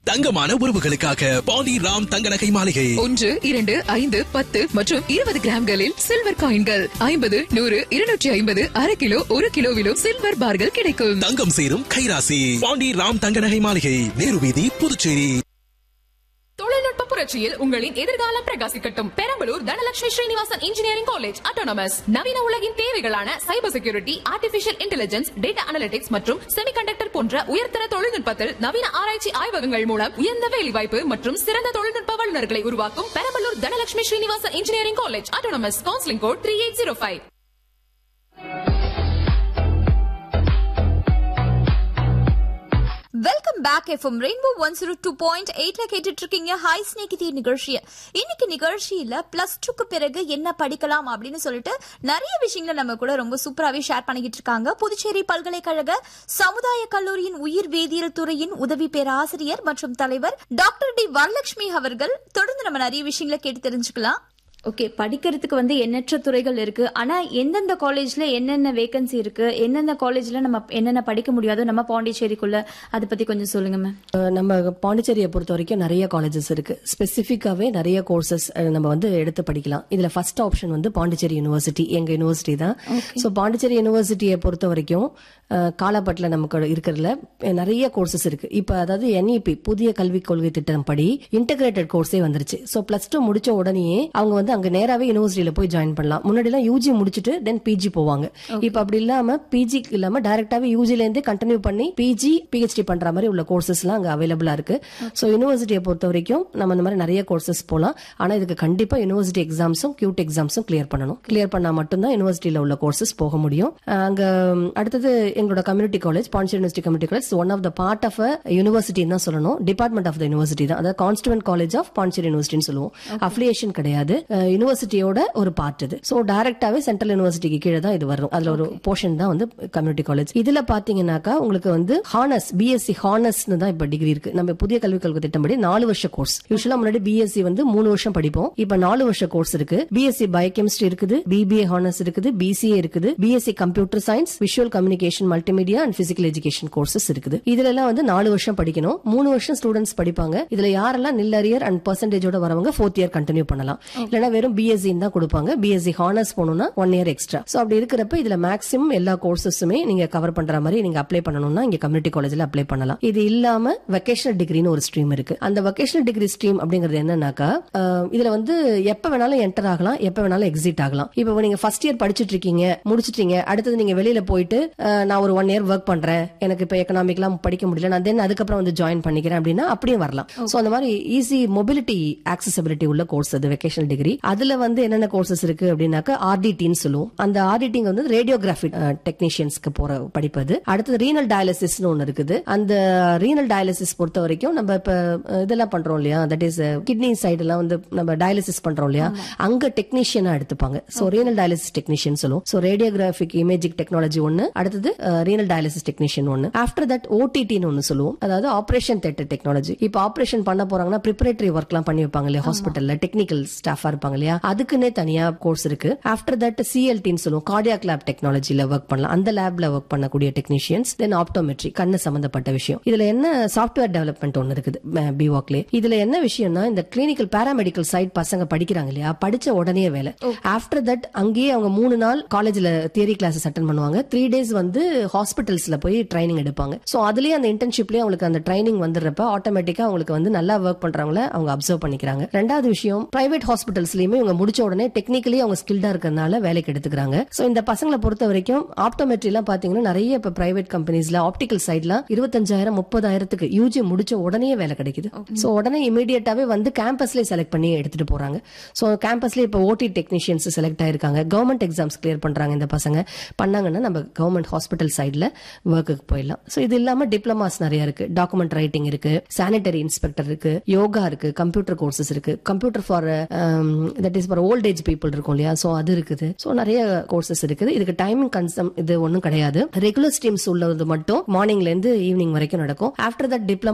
தங்கமான உறவுகளுக்காக பாண்டி ராம் தங்க நகை மாளிகை ஒன்று இரண்டு ஐந்து பத்து மற்றும் இருபது கிராம்களில் சில்வர் காயின்கள் ஐம்பது நூறு இருநூற்றி ஐம்பது அரை கிலோ ஒரு கிலோவிலும் சில்வர் பார்கள் கிடைக்கும் தங்கம் சேரும் கைராசி பாண்டி ராம் தங்க நகை மாளிகை நேரு வீதி புதுச்சேரி தொழில்நுட்ப புரட்சியில் உங்களின் எதிர்காலம் பிரகாசிக்கட்டும் Perambalur Dhanalakshmi Srinivasan engineering college autonomous நவீன உலகின் தேவைகளான cyber security artificial intelligence data analytics மற்றும் செமிகண்டக்டர் போன்ற உயர்தர தொழில்நுட்பத்தில் நவீன ஆராய்ச்சி ஆய்வகங்கள் மூலம் உயர்ந்த வேலைவாய்ப்பு மற்றும் சிறந்த தொழில்நுட்ப வல்லுநர்களை உருவாக்கும் Perambalur Dhanalakshmi Srinivasan engineering college autonomous counselling code three eight zero five welcome back FM Rainbow one zero two point எயிட்ல கேட்டுட்டு இருக்கீங்க ஹாய் ஸ்நேகிதி நிகழ்ச்சியை இன்னைக்கு நிகழ்ச்சியில பிளஸ் டூக்கு பிறகு என்ன படிக்கலாம் அப்படின்னு சொல்லிட்டு நிறைய விஷயங்களை நம்ம கூட ரொம்ப சூப்பராகவே ஷேர் பண்ணிக்கிட்டு இருக்காங்க புதுச்சேரி பல்கலைக்கழக சமுதாய கல்லூரியின் உயிர் வேதியியல் துறையின் உதவி பேராசிரியர் மற்றும் தலைவர் டாக்டர் டி வரலட்சுமி அவர்கள் தொடர்ந்து நம்ம நிறைய விஷயங்களை கேட்டு தெரிஞ்சுக்கலாம் ஓகே படிக்கிறதுக்கு வந்து எண்ணற்ற துறைகள் இருக்கு ஆனா எந்தெந்த காலேஜ்ல என்னென்ன வேகன்சி இருக்கு எந்தெந்த காலேஜ்ல நம்ம என்னென்ன படிக்க முடியாதோ நம்ம பாண்டிச்சேரிக்குள்ள அதை பத்தி கொஞ்சம் சொல்லுங்க மேம் அஹ் நம்ம பாண்டிச்சேரியை பொறுத்த வரைக்கும் நிறைய காலேஜஸ் இருக்கு ஸ்பெசிஃபிக்காவே நிறைய கோர்சஸ் நம்ம வந்து எடுத்து படிக்கலாம் இதுல ஃபர்ஸ்ட் ஆப்ஷன் வந்து பாண்டிச்சேரி யூனிவர்சிட்டி எங்க யூனிவர்சிட்டி தான் ஸோ பாண்டிச்சேரி யூனிவர்சிட்டியை பொறுத்த வரைக்கும் அஹ், காலாப்பட்டில் நமக்கு இருக்கிறதுல நிறைய கோர்சஸ் இருக்கு இப்போ அதாவது என்இபி புதிய கல்விக் கொள்கை திட்டம் படி இன்டகிரேட்டட் கோர்ஸே வந்துருச்சு ஸோ பிளஸ் டூ முடிச்ச உடனேயே அவங்க வந்து அங்க நேராவே யூனிவர்சிட்டியில போய் ஜாயின் பண்ணலாம் முன்னாடி எல்லாம் யூஜி முடிச்சுட்டு தென் பிஜி போவாங்க இப்போ அப்படி இல்லாம பிஜி இல்லாம டைரக்டாவே யூஜில இருந்து கண்டினியூ பண்ணி பிஜி பிஹெச்டி பண்ற மாதிரி உள்ள கோர்சஸ் எல்லாம் அங்க அவைலபிளா இருக்கு ஸோ யூனிவர்சிட்டியை பொறுத்த வரைக்கும் நம்ம இந்த மாதிரி நிறைய கோர்சஸ் போலாம் ஆனா இதுக்கு கண்டிப்பா யூனிவர்சிட்டி எக்ஸாம்ஸும் கியூட் எக்ஸாம்ஸும் கிளியர் பண்ணணும் கிளியர் பண்ணா மட்டும்தான் யூனிவர்சிட்டியில உள்ள கோர்சஸ் போக முடியும் அஹ் அங்க ம், அடுத்தது எங்களோட community college Pondicherry university community college one of the part of university தான் சொல்லணும் டிபார்ட்மெண்ட் ஆஃப் த யூனிவர்சிட்டி தான் அதாவது கான்ஸ்டுவன்ட் காலேஜ் ஆஃப் பாண்டிச்சேரி யூனிவர்சிட்டின்னு சொல்லுவோம் அஃபிலியேஷன் கிடையாது யூனிவர்சிட்டியோட ஒரு பார்ட் இது ஸோ டைரக்டாவே சென்ட்ரல் யூனிவர்சிட்டிக்கு கீழே தான் இது வரும் அதுல ஒரு போர்ஷன் தான் வந்து கம்யூனிட்டி காலேஜ் இதுல பாத்தீங்கன்னாக்கா உங்களுக்கு வந்து ஹானஸ் பிஎஸ்சி ஹானஸ்னு தான் இப்ப டிகிரி இருக்கு நம்ம புதிய கல்விக் கொள்கை திட்டப்படி நாலு வருஷ கோர்ஸ் யூஸ்வலா முன்னாடி பிஎஸ்சி வந்து மூணு வருஷம் படிப்போம் இப்ப நாலு வருஷ கோர்ஸ் இருக்கு பிஎஸ்சி பயோகெமிஸ்ட்ரி இருக்குது பிபிஏ ஹானர்ஸ் இருக்குது பிசிஏ இருக்குது BSc computer science visual communication multimedia and physical education courses இருக்குது இதுல எல்லாம் வந்து நாலு வருஷம் படிக்கணும் மூணு வருஷம் ஸ்டூடெண்ட்ஸ் படிப்பாங்க இதுல யாரெல்லாம் நில் அரியர் அண்ட் பர்சன்டேஜோட வரவங்க ஃபோர்த் இயர் கண்டினியூ பண்ணலாம் இல்லனா வெறும் பிஎஸ்சி தான் கொடுப்பாங்க பிஎஸ்சி ஹானர்ஸ் போகணும்னா ஒன் இயர் எக்ஸ்ட்ரா சோ அப்படி இருக்கிறப்ப இதுல மேக்ஸிமம் எல்லா கோர்சஸுமே நீங்க கவர் பண்ற மாதிரி நீங்க அப்ளை பண்ணணும்னா இங்க கம்யூனிட்டி காலேஜ்ல அப்ளை பண்ணலாம் இது இல்லாம வெக்கேஷனல் டிகிரின்னு ஒரு ஸ்ட்ரீம் இருக்கு அந்த வெக்கேஷனல் டிகிரி ஸ்ட்ரீம் அப்படிங்கிறது என்னன்னாக்கா அஹ், இதுல வந்து எப்ப வேணாலும் என்டர் ஆகலாம் எப்ப வேணாலும் எக்ஸிட் ஆகலாம் இப்போ நீங்க ஃபர்ஸ்ட் இயர் படிச்சிட்டு இருக்கீங்க முடிச்சிட்டீங்க அடுத்தது நீங்க வெளியில போயிட்டு அஹ், நான் ஒரு ஒன் இயர் ஒர்க் பண்றேன் எனக்கு இப்ப எக்கனாமிக்லாம் படிக்க முடியல நான் தென் அதுக்கப்புறம் வந்து ஜாயின் பண்ணிக்கிறேன் அப்படின்னா அப்படியே வரலாம் சோ அந்த மாதிரி ஈஸி மொபிலிட்டி ஆக்சசபிலிட்டி உள்ள கோர்ஸ் அது வெக்கேஷனல் டிகிரி அதுல வந்து என்னென்ன கோர்சஸ் இருக்கு அப்படின்னாக்கா ஆர்டிடின்னு சொல்லுவோம் அந்த ஆர்டிடிங் வந்து ரேடியோகிராஃபி டெக்னீஷியன்ஸ்க்கு போற படிப்பது அடுத்தது ரீனல் டயாலிசிஸ்னு ஒன்னு இருக்குது அந்த ரீனல் டயாலிசிஸ் பொறுத்த வரைக்கும் நம்ம இப்ப அஹ், இதெல்லாம் பண்றோம் இல்லையா தட் இஸ் கிட்னி சைடு எல்லாம் வந்து நம்ம டயாலிசிஸ் பண்றோம் இல்லையா அங்க டெக்னீஷியனா எடுத்துப்பாங்க சோ ரீனல் டயாலிசிஸ் டெக்னீஷியன் சொல்லுவோம் சோ ரேடியோகிராபிக் இமேஜிக் டெக்னாலஜி ஒன்னு அடுத்தது ரீனல் டயாலிசிஸ் டெக்னீஷியன் ஒன்னு ஆஃப்டர் தட் ஓடிடின்னு ஒன்னு சொல்லுவோம் அதாவது ஆபரேஷன் தேட்டர் டெக்னாலஜி இப்போ ஆபரேஷன் பண்ண போறாங்கன்னா ப்ரிப்பரேட்டரி ஒர்க்லாம் பண்ணி வைப்பாங்க இல்லையா ஹாஸ்பிட்டல்ல டெக்னிக்கல் ஸ்டாஃபா இருப்பாங்க இல்லையா அதுக்குன்னே தனியா கோர்ஸ் இருக்கு ஆஃப்டர் தட் சிஎல்டின்னு சொல்லுவோம் கார்டியாக் லேப் டெக்னாலஜில ஒர்க் பண்ணலாம் அந்த லேப்ல ஒர்க் பண்ணக்கூடிய டெக்னீஷியன்ஸ் தென் ஆப்டோமெட்ரி கண்ணு சம்பந்தப்பட்ட விஷயம் இதுல என்ன சாஃப்ட்வேர் டெவலப்மெண்ட் ஒன்னு இருக்குது பிவாக்லே இதுல என்ன விஷயம்னா இந்த கிளினிக்கல் பேராமெடிக்கல் சைட் பசங்க படிக்கிறாங்க இல்லையா படிச்ச உடனே வேலை ஆஃப்டர் தட் அங்கேயே அவங்க மூணு நாள் காலேஜ்ல தியரி கிளாஸஸ் அட்டன் பண்ணுவாங்க த்ரீ டேஸ் வந்து ஹாஸ்பிட்டல்ஸ்ல போய் ட்ரைனிங் எடுப்பாங்க சோ அதுலயே அந்த இன்டர்ன்ஷிப்லயே அவங்களுக்கு அந்த ட்ரைனிங் வந்துடுறப்ப ஆட்டோமேட்டிக்கா அவங்களுக்கு வந்து நல்லா ஒர்க் பண்றவங்கள அவங்க அப்சர்வ் பண்ணிக்கிறாங்க ரெண்டாவது விஷயம் பிரைவேட் ஹாஸ்பிட்டல்ஸ்லயுமே இவங்க முடிச்ச உடனே டெக்னிக்கலி அவங்க ஸ்கில்டா இருக்கிறதுனால வேலைக்கு எடுத்துக்கிறாங்க சோ இந்த பசங்களை பொறுத்த வரைக்கும் ஆப்டோமெட்ரி எல்லாம் பாத்தீங்கன்னா நிறைய இப்ப பிரைவேட் கம்பெனிஸ்ல ஆப்டிக்கல் சைட்ல இருபத்தஞ்சாயிரம் முப்பதாயிரத்துக்கு யூஜி முடிச்ச உடனே வேலை கிடைக்குது சோ உடனே இமீடியட்டாவே வந்து கேம்பஸ்லயே செலக்ட் பண்ணி எடுத்துட்டு போறாங்க சோ கேம்பஸ்லயே இப்ப ஓடி டெக்னீஷியன்ஸ் செலக்ட் ஆயிருக்காங்க கவர்மெண்ட் எக்ஸாம்ஸ் கிளியர் பண்றாங்க இந்த பசங்க பண்ணாங்கன்னா நம்ம கவர்மெண்ட் ஹாஸ்பிட்டல் சைட்ல ஒர்க்குக்கு போயிடலாம் சோ இது இல்லாம டிப்ளமாஸ் நிறைய இருக்கு டாக்குமெண்ட் ரைட்டிங் இருக்கு சானிட்டரி இன்ஸ்பெக்டர் இருக்கு யோகா இருக்கு கம்ப்யூட்டர் கோர்சஸ் இருக்கு computer for that is for old age people இருக்கும் இல்லையா சோ அது இருக்குது சோ நிறைய கோர்சஸ் இருக்குது இதுக்கு டைமிங் கன்சம் இது ஒன்றும் கிடையாது ரெகுலர் ஸ்ட்ரீம்ஸ் உள்ளது மட்டும் மார்னிங்ல இருந்து ஈவினிங் வரைக்கும் நடக்கும் ஆஃப்டர் தட் டிப்ளமா